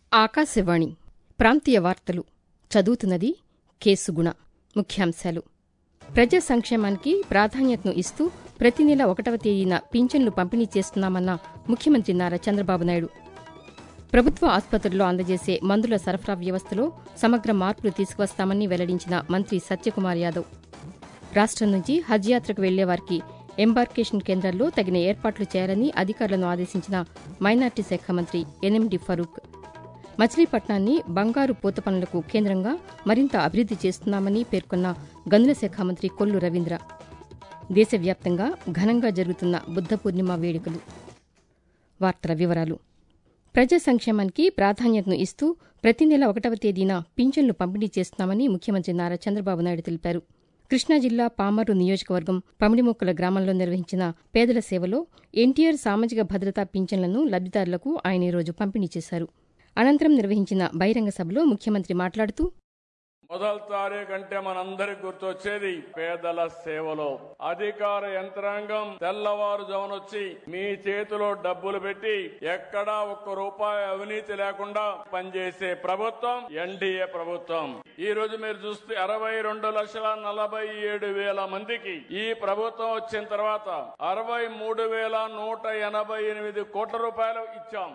ఆకాశవాణి ప్రాంతీయ వార్తలు చదువుతున్నది కేసుగుణ ముఖ్యాంశాలు ప్రజా సంక్షేమానికి ప్రాధాన్యతను ఇస్తూ ప్రతి నెల ఒకటవ తేదీన పింఛన్లు పంపిణీ చేస్తున్నామన్న ముఖ్యమంత్రి నారా చంద్రబాబు నాయుడు ప్రభుత్వ ఆసుపత్రుల్లో అందజేసే మందుల సరఫరా వ్యవస్థలో సమగ్ర మార్పులు తీసుకువస్తామని వెల్లడించిన మంత్రి సత్యకుమార్ యాదవ్ రాష్టం నుంచి హజ్ యాత్రకు వెళ్లే వారికి ఎంబార్కేషన్ కేంద్రాల్లో తగిన ఏర్పాట్లు చేయాలని అధికారులను ఆదేశించిన మైనార్టీ శాఖ మంత్రి ఎన్ఎండి ఫరూక్ మచిలీపట్నాన్ని బంగారు పూత పనులకు కేంద్రంగా మరింత అభివృద్ది చేస్తున్నామని పేర్కొన్న గనుల శాఖ మంత్రి కొల్లు రవీంద్ర దేశవ్యాప్తంగా ఘనంగా జరుగుతున్న బుద్ధ పూర్ణిమ వేడుకలు వార్తల వివరాలు ప్రజా సంక్షేమానికి ప్రాధాన్యతను ఇస్తూ ప్రతి నెల ఒకటవ తేదీన పింఛన్లు పంపిణీ చేస్తున్నామని ముఖ్యమంత్రి నారా చంద్రబాబు నాయుడు తెలిపారు కృష్ణా జిల్లా పామరు నియోజకవర్గం పమిడిమొక్కల గ్రామంలో నిర్వహించిన పేదల సేవలో ఎన్టీఆర్ సామాజిక భద్రతా పింఛన్లను లబ్దిదారులకు ఆయన ఈరోజు పంపిణీ చేశారు అనంతరం నిర్వహించిన బహిరంగ సభలో ముఖ్యమంత్రి మాట్లాడుతూ మొదటి తారీఖు అంటే మనందరికి గుర్తొచ్చేది పేదల సేవలో అధికార యంత్రాంగం తెల్లవారుజామునొచ్చి మీ చేతిలో డబ్బులు పెట్టి ఎక్కడా ఒక్క రూపాయి అవినీతి లేకుండా పనిచేసే ప్రభుత్వం ఎన్డీఏ ప్రభుత్వం ఈ రోజు మీరు చూస్తే అరవై రెండు లక్షల నలభై ఏడు వేల మందికి ఈ ప్రభుత్వం వచ్చిన తర్వాత అరవై మూడు వేల నూట ఎనభై ఎనిమిది కోట్ల రూపాయలు ఇచ్చాం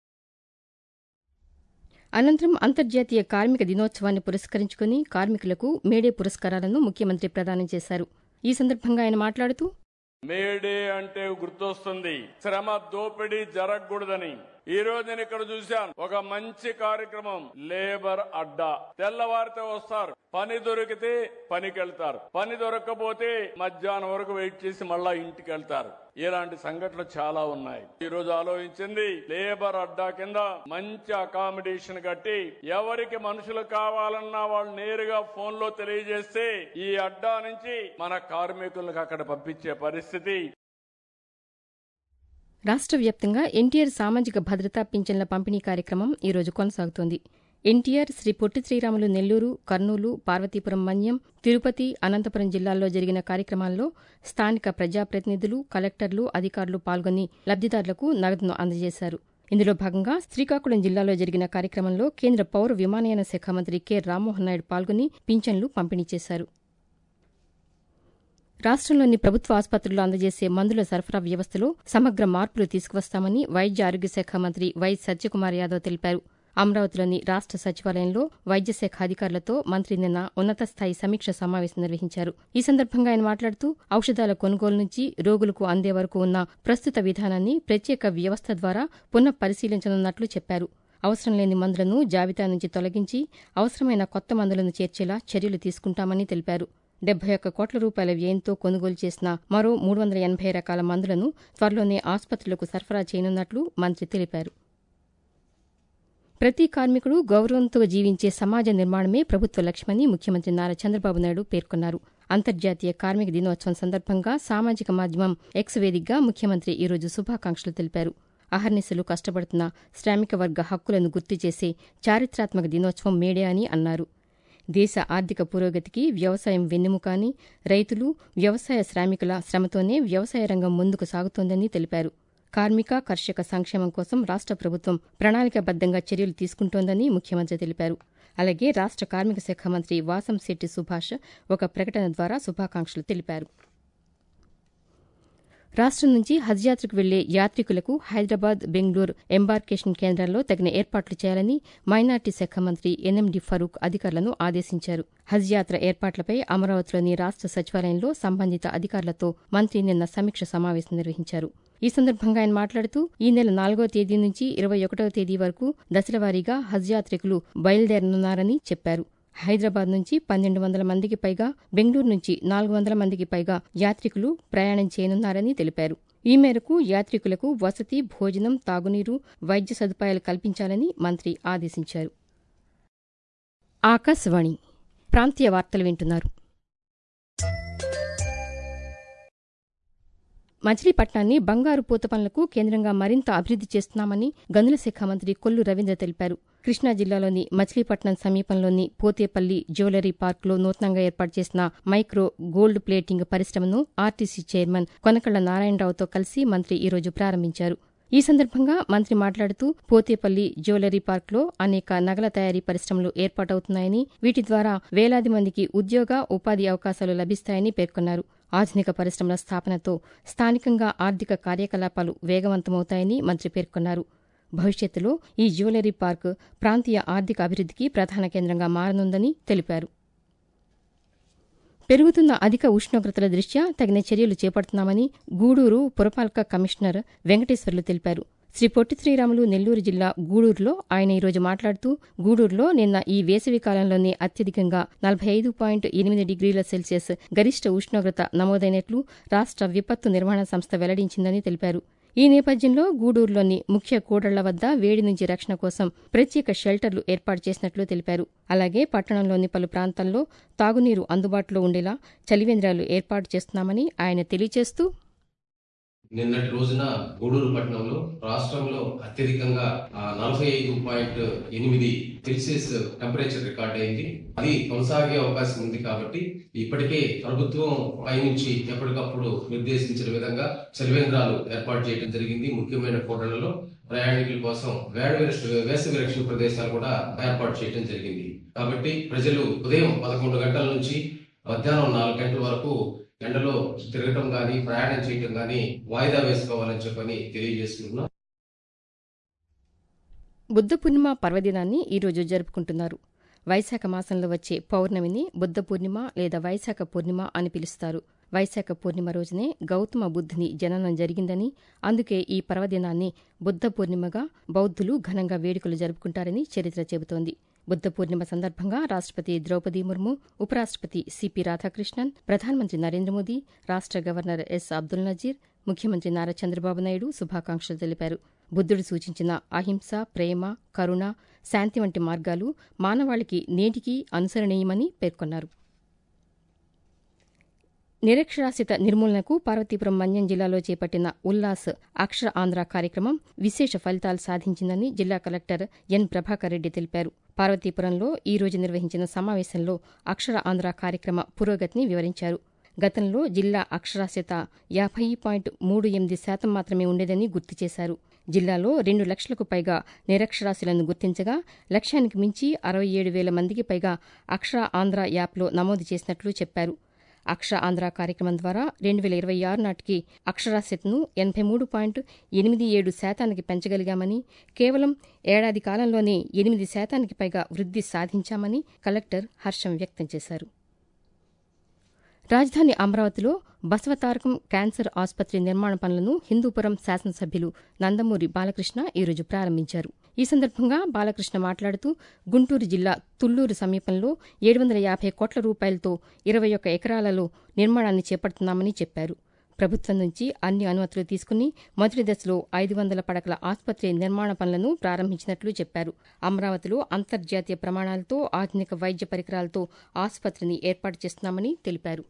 అనంతరం అంతర్జాతీయ కార్మిక దినోత్సవాన్ని పురస్కరించుకుని కార్మికులకు మేడే పురస్కారాలను ముఖ్యమంత్రి ప్రదానం చేశారు ఈ సందర్భంగా ఆయన మాట్లాడుతూ మేడే అంటే గుర్తొస్తుంది శ్రమ దోపిడీ జరగకూడదని ఈ రోజు నేను ఇక్కడ చూశాను ఒక మంచి కార్యక్రమం లేబర్ అడ్డా తెల్లవారితే వస్తారు పని దొరికితే పనికి వెళ్తారు పని దొరకకపోతే మధ్యాహ్నం వరకు వెయిట్ చేసి మళ్ళా ఇంటికి వెళ్తారు ఇలాంటి సంఘటనలు చాలా ఉన్నాయి ఈ రోజు ఆలోచించింది లేబర్ అడ్డా కింద మంచి అకామిడేషన్ కట్టి ఎవరికి మనుషులు కావాలన్నా వాళ్ళు నేరుగా ఫోన్ లో తెలియజేస్తే ఈ అడ్డా నుంచి మన కార్మికులకు అక్కడ పంపించే పరిస్థితి రాష్ట్ర వ్యాప్తంగా ఎన్టీఆర్ సామాజిక భద్రతా పింఛన్ల పంపిణీ కార్యక్రమం ఈరోజు కొనసాగుతోంది ఎన్టీఆర్ శ్రీ పొట్టి శ్రీరాములు నెల్లూరు కర్నూలు పార్వతీపురం మన్యం తిరుపతి అనంతపురం జిల్లాల్లో జరిగిన కార్యక్రమాల్లో స్థానిక ప్రజాప్రతినిధులు కలెక్టర్లు అధికారులు పాల్గొని లబ్దిదారులకు నగదును అందజేశారు ఇందులో భాగంగా శ్రీకాకుళం జిల్లాలో జరిగిన కార్యక్రమంలో కేంద్ర పౌర విమానయాన శాఖ మంత్రి కె రామ్మోహన్ నాయుడు పాల్గొని పింఛన్లు పంపిణీ చేశారు రాష్ట్రంలోని ప్రభుత్వ ఆసుపత్రుల్లో అందజేసే మందుల సరఫరా వ్యవస్థలో సమగ్ర మార్పులు తీసుకువస్తామని వైద్య ఆరోగ్య శాఖ మంత్రి వై సత్యకుమార్ యాదవ్ తెలిపారు అమరావతిలోని రాష్ట సచివాలయంలో వైద్య శాఖ అధికారులతో మంత్రి నిన్న ఉన్నత స్థాయి సమీక్ష సమావేశం నిర్వహించారు ఈ సందర్భంగా ఆయన మాట్లాడుతూ ఔషధాల కొనుగోలు నుంచి రోగులకు అందే వరకు ఉన్న ప్రస్తుత విధానాన్ని ప్రత్యేక వ్యవస్థ ద్వారా పునః పరిశీలించనున్నట్లు చెప్పారు అవసరం లేని మందులను జాబితా నుంచి తొలగించి అవసరమైన కొత్త మందులను చేర్చేలా చర్యలు తీసుకుంటామని తెలిపారు డెబ్బై ఒక్క కోట్ల రూపాయల వ్యయంతో కొనుగోలు చేసిన మరో మూడు వందల ఎనభై రకాల మందులను త్వరలోనే ఆసుపత్రులకు సరఫరా చేయనున్నట్లు మంత్రి తెలిపారు ప్రతి కార్మికుడు గౌరవంతో జీవించే సమాజ నిర్మాణమే ప్రభుత్వ లక్ష్యమని ముఖ్యమంత్రి నారా చంద్రబాబు నాయుడు పేర్కొన్నారు అంతర్జాతీయ కార్మిక దినోత్సవం సందర్భంగా సామాజిక మాధ్యమం ఎక్స్ వేదికగా ముఖ్యమంత్రి ఈరోజు శుభాకాంక్షలు తెలిపారు అహర్నిశలు కష్టపడుతున్న శ్రామిక వర్గ హక్కులను గుర్తు చేసే చారిత్రాత్మక దినోత్సవం మేడే అని అన్నారు దేశ ఆర్థిక పురోగతికి వ్యవసాయం వెన్నెముక అని రైతులు వ్యవసాయ శ్రామికుల శ్రమతోనే వ్యవసాయ రంగం ముందుకు సాగుతోందని తెలిపారు కార్మిక కర్షక సంక్షేమం కోసం రాష్ట ప్రభుత్వం ప్రణాళికాబద్దంగా చర్యలు తీసుకుంటోందని ముఖ్యమంత్రి తెలిపారు అలాగే రాష్ట కార్మిక శాఖ మంత్రి వాసంశెట్టి సుభాష్ ఒక ప్రకటన ద్వారా శుభాకాంక్షలు తెలిపారు రాష్టం నుంచి హజ్ యాత్రకు వెళ్లే యాత్రికులకు హైదరాబాద్ బెంగళూరు ఎంబార్కేషన్ కేంద్రాల్లో తగిన ఏర్పాట్లు చేయాలని మైనార్టీ శాఖ మంత్రి ఎన్ఎండి ఫరూక్ అధికారులను ఆదేశించారు హజ్ యాత్ర ఏర్పాట్లపై అమరావతిలోని రాష్ట సచివాలయంలో సంబంధిత అధికారులతో మంత్రి నిన్న సమీక్ష సమావేశం నిర్వహించారు ఈ సందర్భంగా ఆయన మాట్లాడుతూ ఈ నెల నాలుగో తేదీ నుంచి ఇరవై ఒకటవ తేదీ వరకు దశలవారీగా హజ్ యాత్రికులు బయలుదేరనున్నారని చెప్పారు హైదరాబాద్ నుంచి పన్నెండు వందల మందికి పైగా బెంగళూరు నుంచి నాలుగు వందల మందికి పైగా యాత్రికులు ప్రయాణం చేయనున్నారని తెలిపారు ఈ మేరకు యాత్రికులకు వసతి భోజనం తాగునీరు వైద్య సదుపాయాలు కల్పించాలని మంత్రి ఆదేశించారు ఆకాశవాణి ప్రాంతీయ వార్తలు వింటున్నారు మచిలీపట్నాన్ని బంగారు పూత పనులకు కేంద్రంగా మరింత అభివృద్ది చేస్తున్నామని గనుల శాఖ మంత్రి కొల్లు రవీంద్ర తెలిపారు కృష్ణా జిల్లాలోని మచిలీపట్నం సమీపంలోని పోతేపల్లి జ్యువెలరీ పార్కులో నూతనంగా ఏర్పాటు చేసిన మైక్రో గోల్డ్ ప్లేటింగ్ పరిశ్రమను ఆర్టీసీ చైర్మన్ కొనకళ్ల నారాయణరావుతో కలిసి మంత్రి ఈరోజు ప్రారంభించారు ఈ సందర్భంగా మంత్రి మాట్లాడుతూ పోతేపల్లి జ్యువెలరీ పార్క్లో అనేక నగల తయారీ పరిశ్రమలు ఏర్పాటవుతున్నాయని వీటి ద్వారా వేలాది మందికి ఉద్యోగ ఉపాధి అవకాశాలు లభిస్తాయని పేర్కొన్నారు ఆధునిక పరిశ్రమల స్థాపనతో స్థానికంగా ఆర్థిక కార్యకలాపాలు వేగవంతమవుతాయని మంత్రి పేర్కొన్నారు భవిష్యత్తులో ఈ జ్యువెలరీ పార్క్ ప్రాంతీయ ఆర్థిక అభివృద్ధికి ప్రధాన కేంద్రంగా మారనుందని తెలిపారు పెరుగుతున్న అధిక ఉష్ణోగ్రతల దృష్ట్యా తగిన చర్యలు చేపడుతున్నామని గూడూరు పురపాలక కమిషనర్ వెంకటేశ్వర్లు తెలిపారు శ్రీ పొట్టి శ్రీరాములు నెల్లూరు జిల్లా గూడూరులో ఆయన ఈరోజు మాట్లాడుతూ గూడూరులో నిన్న ఈ వేసవి కాలంలోనే అత్యధికంగా నలభై ఐదు పాయింట్ ఎనిమిది డిగ్రీల సెల్సియస్ గరిష్ట ఉష్ణోగ్రత నమోదైనట్లు రాష్ట విపత్తు నిర్వహణ సంస్థ వెల్లడించిందని తెలిపారు ఈ నేపథ్యంలో గూడూరులోని ముఖ్య కూడళ్ల వద్ద వేడి నుంచి రక్షణ కోసం ప్రత్యేక షెల్టర్లు ఏర్పాటు చేసినట్లు తెలిపారు అలాగే పట్టణంలోని పలు ప్రాంతాల్లో తాగునీరు అందుబాటులో ఉండేలా చలివేంద్రాలు ఏర్పాటు చేస్తున్నామని ఆయన తెలియజేస్తూ నిన్నటి రోజున గూడూరు పట్టణంలో రాష్ట్రంలో అత్యధికంగా నలభై ఐదు పాయింట్ ఎనిమిది సెల్సియస్ టెంపరేచర్ రికార్డ్ అయింది అది కొనసాగే అవకాశం ఉంది కాబట్టి ఇప్పటికే ప్రభుత్వం పైనుంచి ఎప్పటికప్పుడు నిర్దేశించిన విధంగా చలివేంద్రాలు ఏర్పాటు చేయడం జరిగింది ముఖ్యమైన కోటలలో ప్రయాణికుల కోసం వేడి వేసవి రక్షణ ప్రదేశాలు కూడా ఏర్పాటు చేయడం జరిగింది కాబట్టి ప్రజలు ఉదయం పదకొండు గంటల నుంచి మధ్యాహ్నం నాలుగు గంటల వరకు ఎండలో తిరగటం కానీ ప్రయాణం చేయటం కానీ వాయిదా వేసుకోవాలని చెప్పని తెలియజేస్తున్నాం బుద్ధ పూర్ణిమ పర్వదినాన్ని ఈరోజు జరుపుకుంటున్నారు వైశాఖ మాసంలో వచ్చే పౌర్ణమిని బుద్ధ పూర్ణిమ లేదా వైశాఖ పూర్ణిమ అని పిలుస్తారు వైశాఖ పూర్ణిమ రోజునే గౌతమ బుద్ధుని జననం జరిగిందని అందుకే ఈ పర్వదినాన్ని బుద్ధ పూర్ణిమగా బౌద్ధులు ఘనంగా వేడుకలు జరుపుకుంటారని చరిత్ర చెబుతోంది బుద్ధ పూర్ణిమ సందర్భంగా రాష్టపతి ద్రౌపది ముర్ము ఉపరాష్టపతి సిపి రాధాకృష్ణన్ ప్రధానమంత్రి నరేంద్ర మోదీ రాష్ట గవర్నర్ ఎస్ అబ్దుల్ నజీర్ ముఖ్యమంత్రి నారా చంద్రబాబు నాయుడు శుభాకాంక్షలు తెలిపారు బుద్ధుడు సూచించిన అహింస ప్రేమ కరుణ శాంతి వంటి మార్గాలు మానవాళికి నేటికీ అనుసరణీయమని పేర్కొన్నారు నిరక్షరాస్యత నిర్మూలనకు పార్వతీపురం మన్యం జిల్లాలో చేపట్టిన ఉల్లాస్ అక్షర ఆంధ్ర కార్యక్రమం విశేష ఫలితాలు సాధించిందని జిల్లా కలెక్టర్ ఎన్ ప్రభాకర్ రెడ్డి తెలిపారు పార్వతీపురంలో ఈ రోజు నిర్వహించిన సమావేశంలో అక్షర ఆంధ్ర కార్యక్రమ పురోగతిని వివరించారు గతంలో జిల్లా అక్షరాస్యత యాభై పాయింట్ మూడు ఎనిమిది శాతం మాత్రమే ఉండేదని గుర్తు చేశారు జిల్లాలో రెండు లక్షలకు పైగా నిరక్షరాస్యులను గుర్తించగా లక్ష్యానికి మించి అరవై ఏడు వేల మందికి పైగా అక్షర ఆంధ్ర యాప్లో నమోదు చేసినట్లు చెప్పారు అక్షర ఆంధ్ర కార్యక్రమం ద్వారా రెండు వేల ఇరవై ఆరు నాటికి అక్షరాస్యతను ఎనభై మూడు పాయింట్ ఎనిమిది ఏడు శాతానికి పెంచగలిగామని కేవలం ఏడాది కాలంలోనే ఎనిమిది శాతానికి పైగా వృద్ధి సాధించామని కలెక్టర్ హర్షం వ్యక్తం చేశారు రాజధాని అమరావతిలో బసవతారకం క్యాన్సర్ ఆసుపత్రి నిర్మాణ పనులను హిందూపురం శాసనసభ్యులు నందమూరి బాలకృష్ణ ఈరోజు ప్రారంభించారు ఈ సందర్భంగా బాలకృష్ణ మాట్లాడుతూ గుంటూరు జిల్లా తుళ్లూరు సమీపంలో ఏడు వందల యాభై కోట్ల రూపాయలతో ఇరవై ఒక్క ఎకరాలలో నిర్మాణాన్ని చేపడుతున్నామని చెప్పారు ప్రభుత్వం నుంచి అన్ని అనుమతులు తీసుకుని మొదటి దశలో ఐదు వందల పడకల ఆసుపత్రి నిర్మాణ పనులను ప్రారంభించినట్లు చెప్పారు అమరావతిలో అంతర్జాతీయ ప్రమాణాలతో ఆధునిక వైద్య పరికరాలతో ఆసుపత్రిని ఏర్పాటు చేస్తున్నామని తెలిపారు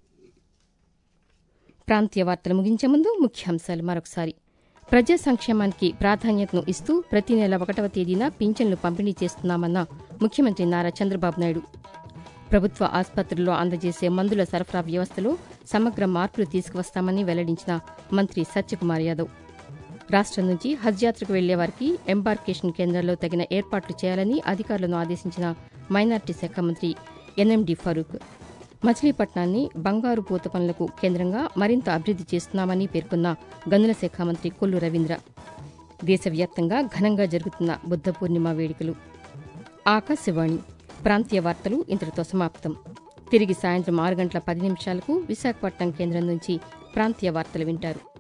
ప్రాంతీయ వార్తలు ముగించే ముందు ముఖ్యాంశాలు మరొకసారి ప్రజా సంక్షేమానికి ప్రాధాన్యతను ఇస్తూ ప్రతి నెల ఒకటవ తేదీన పింఛన్లు పంపిణీ చేస్తున్నామన్న ముఖ్యమంత్రి నారా చంద్రబాబు నాయుడు ప్రభుత్వ ఆసుపత్రుల్లో అందజేసే మందుల సరఫరా వ్యవస్థలో సమగ్ర మార్పులు తీసుకువస్తామని వెల్లడించిన మంత్రి సత్యకుమార్ యాదవ్ రాష్టం నుంచి హజ్ యాత్రకు వెళ్లే వారికి ఎంబార్కేషన్ కేంద్రాల్లో తగిన ఏర్పాట్లు చేయాలని అధికారులను ఆదేశించిన మైనార్టీ శాఖ మంత్రి ఎన్ఎండి ఫరూక్ మచిలీపట్నాన్ని బంగారు పూత పనులకు కేంద్రంగా మరింత అభివృద్ది చేస్తున్నామని పేర్కొన్న గనుల శాఖ మంత్రి కొల్లు రవీంద్ర దేశవ్యాప్తంగా ఘనంగా జరుగుతున్న బుద్ధ పూర్ణిమ వేడుకలు ఆకాశవాణి ప్రాంతీయ వార్తలు ఇంతటితో సమాప్తం తిరిగి సాయంత్రం ఆరు గంటల పది నిమిషాలకు విశాఖపట్నం కేంద్రం నుంచి ప్రాంతీయ వార్తలు వింటారు